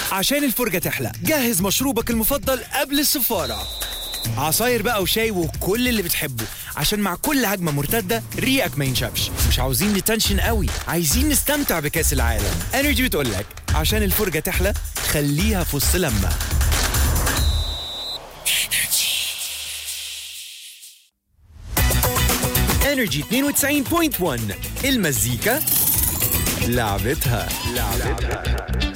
عشان الفرجة تحلى جهز مشروبك المفضل قبل السفارة عصاير بقى وشاي وكل اللي بتحبه عشان مع كل هجمة مرتدة ريقك ما ينشفش مش عاوزين نتنشن قوي عايزين نستمتع بكأس العالم انرجي بتقولك عشان الفرجة تحلى خليها في وسط لما انرجي 92.1 المزيكا لعبتها لعبتها